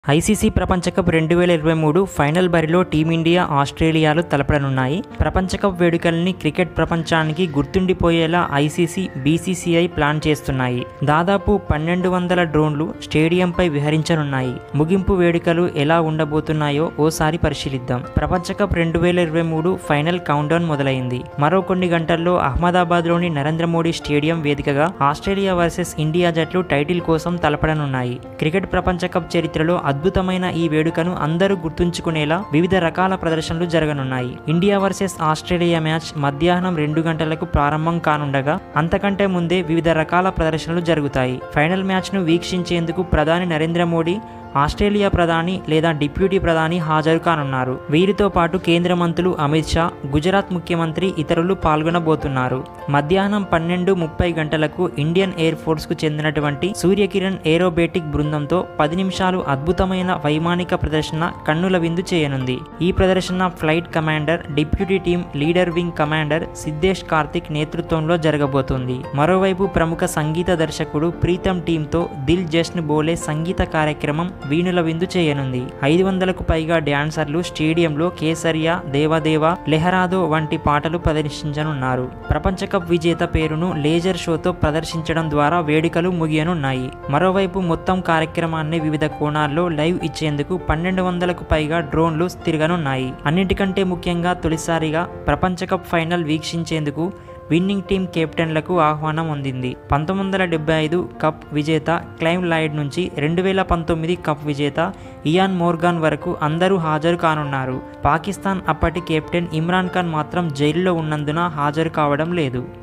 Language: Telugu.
ఐసీసీ ప్రపంచ కప్ రెండు వేల ఇరవై మూడు ఫైనల్ బరిలో టీమిండియా ఆస్ట్రేలియాలు తలపడనున్నాయి ప్రపంచ కప్ వేడుకల్ని క్రికెట్ ప్రపంచానికి గుర్తుండిపోయేలా ఐసీసీ బీసీసీఐ ప్లాన్ చేస్తున్నాయి దాదాపు పన్నెండు వందల డ్రోన్లు స్టేడియంపై విహరించనున్నాయి ముగింపు వేడుకలు ఎలా ఉండబోతున్నాయో ఓసారి పరిశీలిద్దాం ప్రపంచ కప్ రెండు వేల ఇరవై మూడు ఫైనల్ కౌంట్డౌన్ మొదలైంది మరో కొన్ని గంటల్లో అహ్మదాబాద్లోని నరేంద్ర మోడీ స్టేడియం వేదికగా ఆస్ట్రేలియా వర్సెస్ ఇండియా జట్లు టైటిల్ కోసం తలపడనున్నాయి క్రికెట్ ప్రపంచ కప్ చరిత్రలో అద్భుతమైన ఈ వేడుకను అందరూ గుర్తుంచుకునేలా వివిధ రకాల ప్రదర్శనలు జరగనున్నాయి ఇండియా వర్సెస్ ఆస్ట్రేలియా మ్యాచ్ మధ్యాహ్నం రెండు గంటలకు ప్రారంభం కానుండగా అంతకంటే ముందే వివిధ రకాల ప్రదర్శనలు జరుగుతాయి ఫైనల్ మ్యాచ్ను వీక్షించేందుకు ప్రధాని నరేంద్ర మోడీ ఆస్ట్రేలియా ప్రధాని లేదా డిప్యూటీ ప్రధాని హాజరు కానున్నారు వీరితో పాటు కేంద్ర మంత్రులు అమిత్ షా గుజరాత్ ముఖ్యమంత్రి ఇతరులు పాల్గొనబోతున్నారు మధ్యాహ్నం పన్నెండు ముప్పై గంటలకు ఇండియన్ ఎయిర్ ఫోర్స్ కు చెందినటువంటి సూర్యకిరణ్ ఏరోబేటిక్ బృందంతో పది నిమిషాలు అద్భుతమైన వైమానిక ప్రదర్శన కన్నుల విందు చేయనుంది ఈ ప్రదర్శన flight commander deputy team leader wing commander Siddhesh Karthik నేతృత్వంలో జరగబోతోంది మరోవైపు ప్రముఖ సంగీత దర్శకుడు ప్రీతం టీంతో దిల్ జష్న్ బోలే సంగీత కార్యక్రమం వీణుల విందు చేయనుంది ఐదు వందలకు పైగా డ్యాన్సర్లు స్టేడియంలో కేసరియా దేవదేవ లెహరాదో వంటి పాటలు ప్రదర్శించనున్నారు ప్రపంచ కప్ విజేత పేరును లేజర్ షోతో ప్రదర్శించడం ద్వారా వేడుకలు ముగియనున్నాయి మరోవైపు మొత్తం కార్యక్రమాన్ని వివిధ కోణాల్లో లైవ్ ఇచ్చేందుకు పన్నెండు వందలకు పైగా డ్రోన్లు తిరగనున్నాయి అన్నిటికంటే ముఖ్యంగా తొలిసారిగా ప్రపంచ కప్ ఫైనల్ వీక్షించేందుకు విన్నింగ్ టీం కెప్టెన్లకు ఆహ్వానం అందింది పంతొమ్మిది వందల డెబ్బై ఐదు కప్ విజేత క్లైమ్ లాయిడ్ నుంచి రెండు వేల పంతొమ్మిది కప్ విజేత ఇయాన్ మోర్గాన్ వరకు అందరూ హాజరు కానున్నారు పాకిస్తాన్ అప్పటి కెప్టెన్ ఇమ్రాన్ ఖాన్ మాత్రం జైలులో ఉన్నందున హాజరు కావడం లేదు